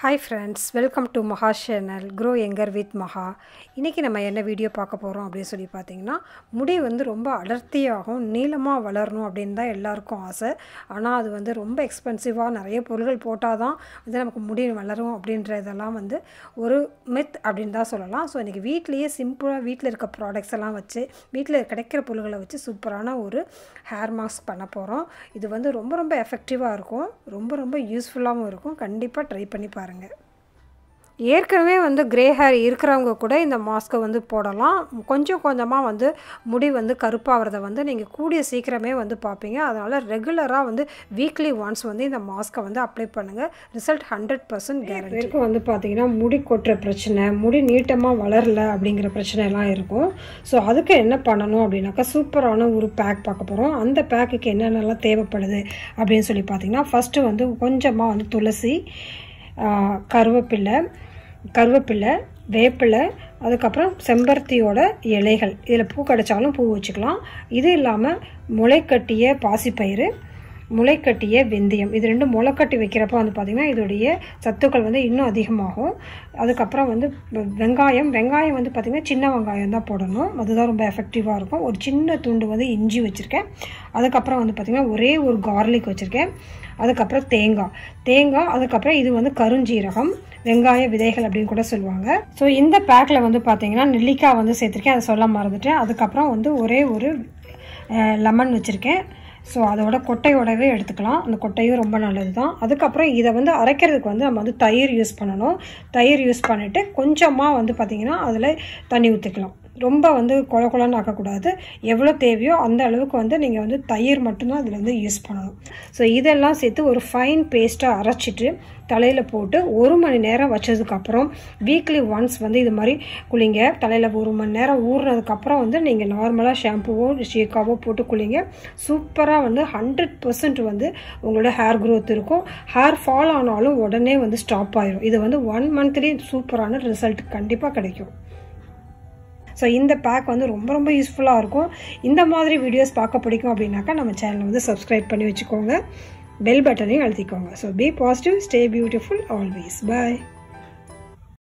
hi friends welcome to Maha channel grow anchor with Maha இன்றைக்கி நம்ம என்ன வீடியோ பார்க்க போகிறோம் அப்படின்னு சொல்லி பார்த்தீங்கன்னா முடி வந்து ரொம்ப அடர்த்தியாகும் நீளமாக வளரணும் அப்படின்னு தான் எல்லாருக்கும் ஆசை ஆனால் அது வந்து ரொம்ப எக்ஸ்பென்சிவாக நிறைய பொருட்கள் போட்டால் தான் வந்து நமக்கு முடி வளரும் அப்படின்றதெல்லாம் வந்து ஒரு மித் அப்படின்னு தான் சொல்லலாம் ஸோ இன்றைக்கி வீட்லேயே சிம்பிளாக வீட்டில் இருக்க ப்ராடக்ட்ஸ் எல்லாம் வச்சு வீட்டில் கிடைக்கிற பொருட்களை வச்சு சூப்பரான ஒரு ஹேர் மாஸ்க் பண்ண போகிறோம் இது வந்து ரொம்ப ரொம்ப எஃபெக்டிவாக இருக்கும் ரொம்ப ரொம்ப யூஸ்ஃபுல்லாகவும் இருக்கும் கண்டிப்பாக ட்ரை பண்ணி பாருங்கள் ஏற்கனவே வந்து கிரே ஹேர் இருக்கிறவங்க கூட இந்த மாஸ்க்கை வந்து போடலாம் கொஞ்சம் கொஞ்சமாக வந்து முடி வந்து கருப்பாகிறத வந்து நீங்கள் கூடிய சீக்கிரமே வந்து பார்ப்பீங்க அதனால் ரெகுலராக வந்து வீக்லி ஒன்ஸ் வந்து இந்த மாஸ்க்கை வந்து அப்ளை பண்ணுங்கள் ரிசல்ட் ஹண்ட்ரட் பர்சன்ட் கேரண்டி பேருக்கு வந்து பார்த்தீங்கன்னா முடி கொட்டுற பிரச்சனை முடி நீட்டமாக வளரல அப்படிங்கிற பிரச்சனை எல்லாம் இருக்கும் ஸோ அதுக்கு என்ன பண்ணணும் அப்படின்னாக்கா சூப்பரான ஒரு பேக் பார்க்க போகிறோம் அந்த பேக்குக்கு என்னென்னலாம் தேவைப்படுது அப்படின்னு சொல்லி பார்த்தீங்கன்னா ஃபஸ்ட்டு வந்து கொஞ்சமாக வந்து துளசி கருவேப்பில்லை கருவேப்பிலை வேப்பிலை அதுக்கப்புறம் செம்பருத்தியோட இலைகள் இதில் பூ கிடைச்சாலும் பூ வச்சுக்கலாம் இது இல்லாமல் முளைக்கட்டிய பாசிப்பயிறு முளைக்கட்டிய வெந்தயம் இது ரெண்டும் முளைக்கட்டி வைக்கிறப்ப வந்து பார்த்திங்கன்னா இதோடைய சத்துக்கள் வந்து இன்னும் அதிகமாகும் அதுக்கப்புறம் வந்து வெங்காயம் வெங்காயம் வந்து பார்த்திங்கன்னா சின்ன வெங்காயம் தான் போடணும் அதுதான் ரொம்ப எஃபெக்டிவாக இருக்கும் ஒரு சின்ன துண்டு வந்து இஞ்சி வச்சுருக்கேன் அதுக்கப்புறம் வந்து பார்த்திங்கன்னா ஒரே ஒரு கார்லிக் வச்சுருக்கேன் அதுக்கப்புறம் தேங்காய் தேங்காய் அதுக்கப்புறம் இது வந்து கருஞ்சீரகம் வெங்காய விதைகள் அப்படின்னு கூட சொல்லுவாங்க ஸோ இந்த பேக்கில் வந்து பார்த்தீங்கன்னா நெல்லிக்காய் வந்து சேர்த்துருக்கேன் அதை சொல்ல மறந்துட்டேன் அதுக்கப்புறம் வந்து ஒரே ஒரு லெமன் வச்சுருக்கேன் ஸோ அதோட கொட்டையோடவே எடுத்துக்கலாம் அந்த கொட்டையும் ரொம்ப நல்லது தான் அதுக்கப்புறம் இதை வந்து அரைக்கிறதுக்கு வந்து நம்ம வந்து தயிர் யூஸ் பண்ணணும் தயிர் யூஸ் பண்ணிவிட்டு கொஞ்சமாக வந்து பார்த்திங்கன்னா அதில் தண்ணி ஊற்றிக்கலாம் ரொம்ப வந்து கொல கொலன்னு ஆக்கக்கூடாது எவ்வளோ தேவையோ அந்த அளவுக்கு வந்து நீங்கள் வந்து தயிர் மட்டும்தான் அதில் வந்து யூஸ் பண்ணணும் ஸோ இதெல்லாம் சேர்த்து ஒரு ஃபைன் பேஸ்ட்டாக அரைச்சிட்டு தலையில் போட்டு ஒரு மணி நேரம் வச்சதுக்கப்புறம் வீக்லி ஒன்ஸ் வந்து இது மாதிரி குளிங்க தலையில் ஒரு மணி நேரம் ஊறினதுக்கப்புறம் வந்து நீங்கள் நார்மலாக ஷாம்புவோ ஷேக்காவோ போட்டு குளிங்க சூப்பராக வந்து ஹண்ட்ரட் பர்சன்ட் வந்து உங்களோட ஹேர் க்ரோத் இருக்கும் ஹேர் ஃபால் ஆனாலும் உடனே வந்து ஸ்டாப் ஆயிரும் இது வந்து ஒன் மந்த்லேயே சூப்பரான ரிசல்ட் கண்டிப்பாக கிடைக்கும் ஸோ இந்த பேக் வந்து ரொம்ப ரொம்ப யூஸ்ஃபுல்லாக இருக்கும் இந்த மாதிரி வீடியோஸ் பார்க்க பிடிக்கும் அப்படின்னாக்கா நம்ம சேனலை வந்து சப்ஸ்கிரைப் பண்ணி வச்சுக்கோங்க பெல் பட்டனையும் அழுத்திக்கோங்க so be positive stay beautiful always bye